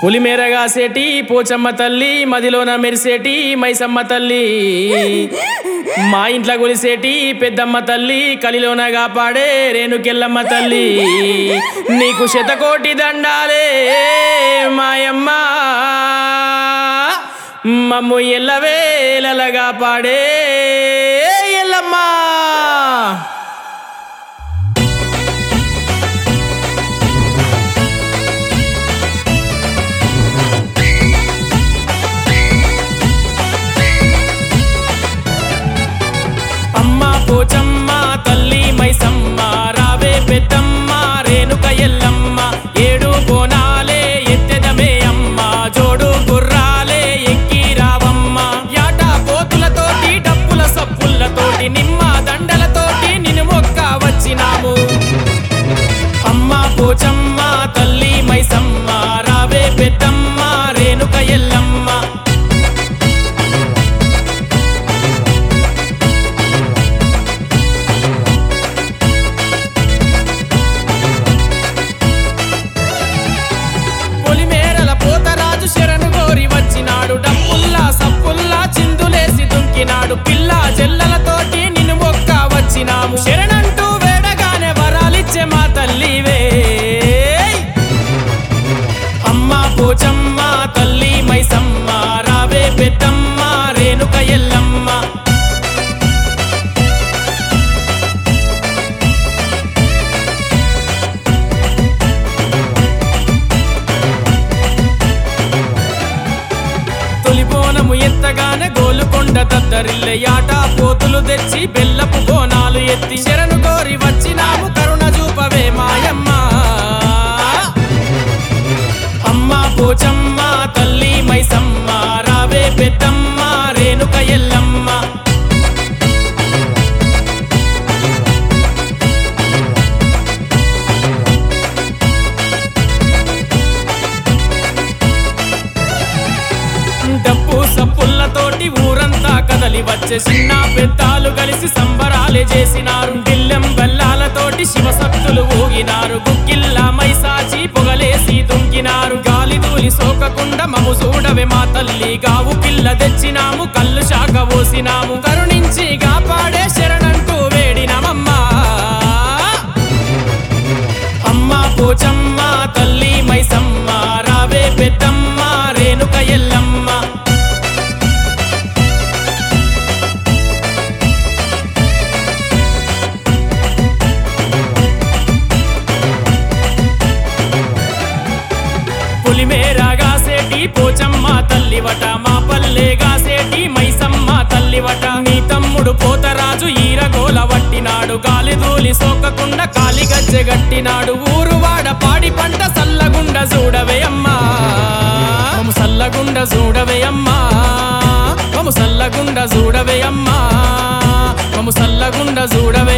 పులిమేరగా సేటి పోచమ్మ తల్లి మదిలోన మెరిసేటి మైసమ్మ తల్లి మా ఇంట్లో కొలిసేటి పెద్దమ్మ తల్లి కలిలోన కాపాడే రేణుకెల్లమ్మ తల్లి నీకు శతకోటి దండాలే మాయమ్మ మమ్ము ఎల్లవేలగా పాడే ఎల్లమ్మా అమ్మ పోచమ్మ తల్లి మైసమ్మ రావే పెద్దమ్మ రేణుక ఎల్లమ్మ ఏడు కోనాలే ఎత్తెదమే అమ్మ జోడు గుర్రాలే ఎక్కి రావమ్మ యాట పోతులతోటి డప్పుల సప్పులతోటి నిమ్మ దండలతోటి నిన్ను మొక్క వచ్చినాము అమ్మ పోచమ్మ తల్లి మైసమ్మ రావే పెద్దమ్మ రేణుక ఎల్లమ్మ పొలిమేరల పోతరాజు శరణు గోరి వచ్చినాడు డప్పుల్లా సప్పుల్లా చిందులేసి దుంకినాడు పిల్ల చెల్లలతోటి నిన్ను మొక్క వచ్చినాము శరణంటూ వేడగానే వరాలిచ్చే మా తల్లివే అమ్మ పోచమ్మ తల్లి మైసమ్మ రావే పెద్దమ్మ రేణుక ఎల్లమ్మ తొలి బోనము ఎత్తగానే గోలుకొండ దద్దరిల్లె యాట పోతులు తెచ్చి బెల్లపు బోనాలు ఎత్తి శరణు కోరి వచ్చినాము కరుణ చూపవే మాయమ్మ అమ్మ పోచమ్మ తల్లి మైసమ్మ రావే పెద్దమ్మ రేణుక ఎల్లమ్మ డప్పు సప్పుల్లతోటి ఊరంతా కదలి వచ్చే చిన్న పెద్దాలు కలిసి సంబరాలే చేసినారు దిల్లెం బెల్లాలతోటి శివసత్తులు ఊగినారు గుక్కిల్ల మైసాచి పొగలేసి దుంకినారు గాలి దూలి సోకకుండా మము చూడవే మా తల్లి గావు పిల్ల తెచ్చినాము కళ్ళు శాఖ పోసినాము కరుణించి కాపాడే శరణంటూ వేడినమమ్మా అమ్మ పోచమ్మ తల్లి మైసమ్మ రావే పెద్దమ్మ రేణుక ఎల్లమ్మ పులిమేరాగా సేటి పోచమ్మ తల్లివట మా పల్లెగా సేటి మైసమ్మ తల్లివట నీ తమ్ముడు పోతరాజు ఈరగోల వట్టినాడు గాలి దూలి సోకకుండా కాలి గజ్జె గట్టినాడు ఊరువాడ పాడి పంట సల్లగుండ చూడవే అమ్మా మము సల్లగుండ చూడవే అమ్మా మము సల్లగుండ చూడవే అమ్మా మము సల్లగుండ చూడవే